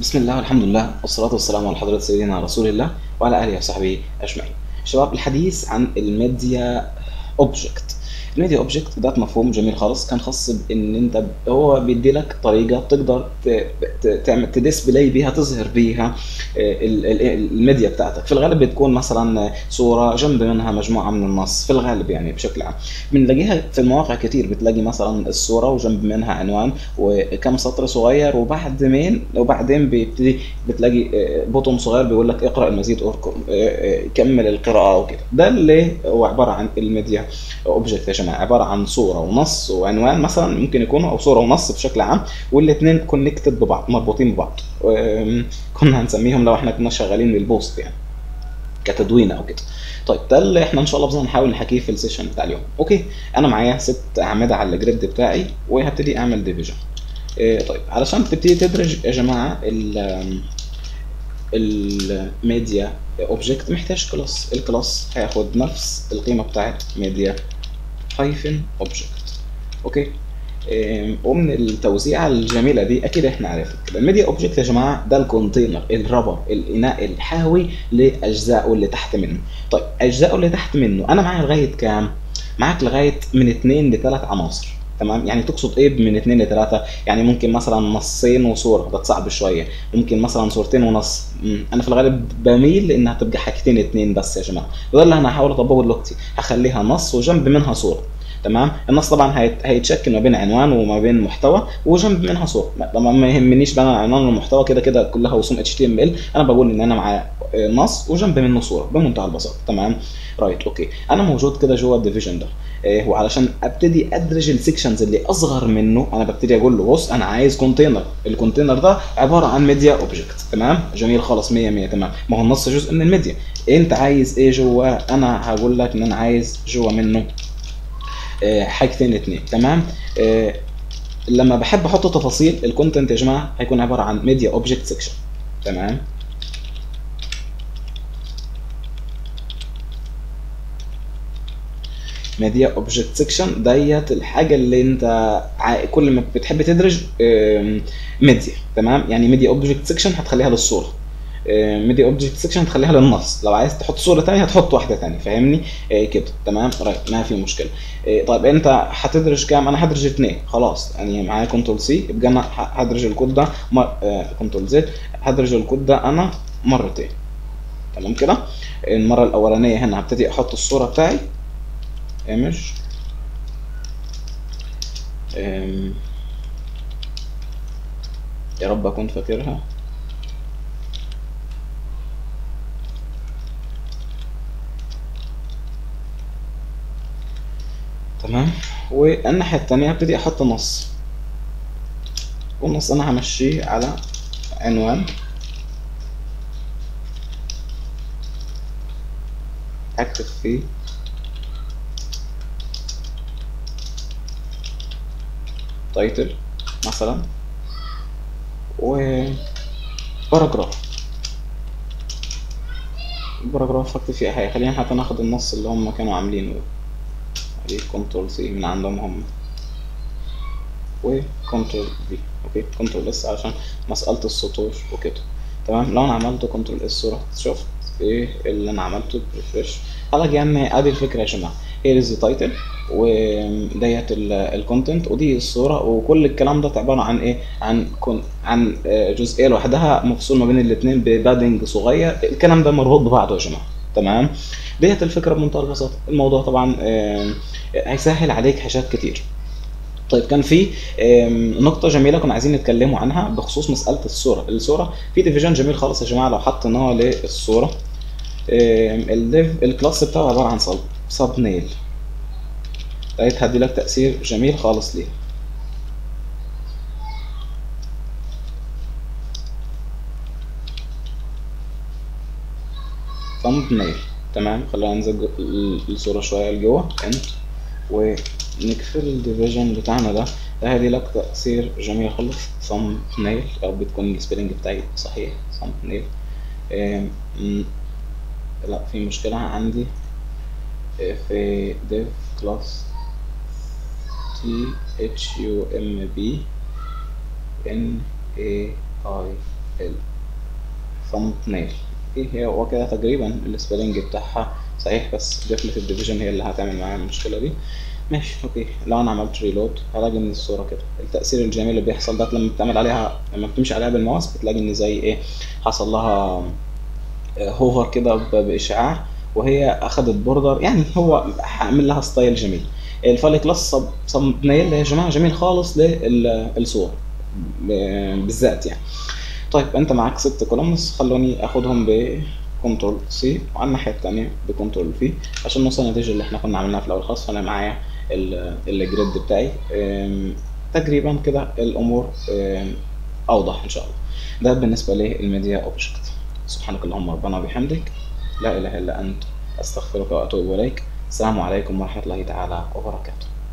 بسم الله والحمد لله والصلاة والسلام على حضرة سيدنا رسول الله وعلى آله وصحبه أجمعين. شباب الحديث عن الميديا اوبجكت. الميديا اوبجكت ده مفهوم جميل خالص كان خاص بان انت هو بيدي لك طريقه تقدر ت- ت- تعمل تديسبلاي بيها تظهر بيها ال- ال- الميديا بتاعتك في الغالب بتكون مثلا صوره جنب منها مجموعه من النص في الغالب يعني بشكل عام بنلاقيها في المواقع كتير بتلاقي مثلا الصوره وجنب منها عنوان وكم سطر صغير وبعد مين وبعدين بيبتدي بتلاقي آه، بوتون صغير بيقول لك اقرا المزيد اركم كمل القراءه وكده ده اللي هو عباره عن الميديا اوبجكت يا جماعه عباره عن صوره ونص وعنوان مثلا ممكن يكونوا او صوره ونص بشكل عام والاثنين كونكتد ببعض مربوطين ببعض آم، كنا هنسميهم لو احنا كنا شغالين بالبوست يعني كتدوين او كده طيب ده اللي احنا ان شاء الله بس هنحاول نحكيه في السيشن بتاع اليوم اوكي انا معايا ست اعمده على الجريد بتاعي وهبتدي اعمل ديفيجن طيب علشان تبتدي تدرج يا جماعه ال الميديا اوبجكت محتاج كلاس الكلاس هياخد نفس القيمه بتاعت ميديا هايفن اوبجكت اوكي إيه، ومن التوزيعه الجميله دي اكيد احنا عارفين كده الميديا اوبجكت يا جماعه ده الكونتينر الربر الاناء الحاوي لاجزائه اللي تحت منه طيب اجزائه اللي تحت منه انا معايا لغايه كام معاك لغايه من اثنين لثلاث عناصر تمام يعني تقصد ايه من اثنين لثلاثه يعني ممكن مثلا نصين وصوره ده صعب شويه ممكن مثلا صورتين ونص مم. انا في الغالب بميل لانها تبقى حاجتين اتنين بس يا جماعه وده اللي انا هحاول اطبقه دلوقتي هخليها نص وجنب منها صوره تمام النص طبعا هيت- هيتشكل ما بين عنوان وما بين محتوى وجنب منها صوره طبعا ما يهمنيش بقى العنوان والمحتوى كده كده كلها رسوم اتش تي ام ال انا بقول ان انا معايا آه، نص وجنب منه صوره بمنتهى البساطه تمام رايت اوكي انا موجود كده جوه الديفيجن ده إيه وعلشان ابتدي ادرج السكشنز اللي اصغر منه انا ببتدي اقول له بص انا عايز كونتينر الكونتينر ده عباره عن ميديا اوبجكت تمام جميل خالص 100 100 تمام ما هو النص جزء من الميديا انت عايز ايه جوه انا هقول لك ان انا عايز جوه منه آه، حاجتين اتنين تمام آه، لما بحب احط تفاصيل الكونتنت يا جماعه هيكون عباره عن ميديا اوبجكت سيكشن تمام ميديا اوبجكت سيكشن ديت الحاجه اللي انت ع- كل ما بتحب تدرج آم، ميديا تمام يعني ميديا اوبجكت سيكشن هتخليها للصوره ميديا اوبجكت سيكشن هتخليها للنص لو عايز تحط صوره ثانيه هتحط واحده ثانيه فاهمني آه، كده تمام رايت ما في مشكله آه، طيب انت هتدرج كام انا هدرج اثنين خلاص يعني معايا كنترول سي يبقى انا ه- هدرج الكود ده كنترول زد هدرج الكود ده انا مرتين تمام كده المره الاولانيه هنا هبتدي احط الصوره بتاعي ايمج أم، يا رب اكون فاكرها تمام والناحية التانية هبتدي احط نص والنص انا همشيه على عنوان اكتب فيه تايتل مثلا و باراجراف الباراجراف هكتب فيه حاجة خلينا حتى ناخد النص اللي هم كانوا عاملينه دي كنترول سي من عندهم هم وكنترول في اوكي كنترول اس عشان مسألة السطور وكده تمام لو انا عملت كنترول اس ورحت شفت ايه اللي انا عملته ريفرش هلاقي يعني ادي الفكرة يا جماعة هي از تايتل وديت الكونتنت ودي الصورة وكل الكلام ده عبارة عن ايه عن كون عن آه، جزئية لوحدها مفصول ما بين الاتنين ببادنج صغير الكلام ده مربوط ببعضه يا جماعة تمام ديت الفكرة بمنتهى البساطة الموضوع طبعا آه، هيسهل عليك حاجات كتير طيب كان في آم، نقطة جميلة كنا عايزين نتكلموا عنها بخصوص مسألة الصورة، الصورة في ديفيجن جميل خالص يا جماعة لو حطيناها للصورة آم، الديف الكلاس بتاعه عبارة عن صب صب نيل لقيت هدي لك تأثير جميل خالص ليه ثامب نيل تمام خلينا ننزل جو- ال- الصورة شوية لجوه انت ونقفل الديفيجن بتاعنا ده ده هدي لك تأثير جميل خالص ثامب نيل يا رب تكون السبيلنج بتاعي صحيح ثامب نيل لا في مشكلة عندي آه، في div class t h u m b n a i thumbnail اوكي هي هو كده تقريبا السبيلنج بتاعها صحيح بس ديفلت ديفيجن هي اللي هتعمل معايا المشكله دي ماشي اوكي لو انا عملت ريلود هلاقي ان الصوره كده التاثير الجميل اللي بيحصل ده لما بتعمل عليها لما بتمشي عليها بالماوس بتلاقي ان زي ايه حصل لها هوفر كده ب- باشعاع وهي اخدت بوردر يعني هو عامل لها ستايل جميل الفالي كلاس صب نايل يا جماعه جميل خالص للصور ب- بالذات يعني طيب انت معاك ست كولومنز خلوني اخدهم بكنترول سي وعلى الناحيه الثانيه بكنترول في عشان نوصل للنتيجه اللي احنا كنا عملناها في الاول خالص فانا معايا ال- الجريد بتاعي ام، تقريبا كده الامور ام، اوضح ان شاء الله ده بالنسبه للميديا اوبجكت سبحانك اللهم ربنا وبحمدك لا اله الا انت استغفرك واتوب اليك السلام عليكم ورحمه الله تعالى وبركاته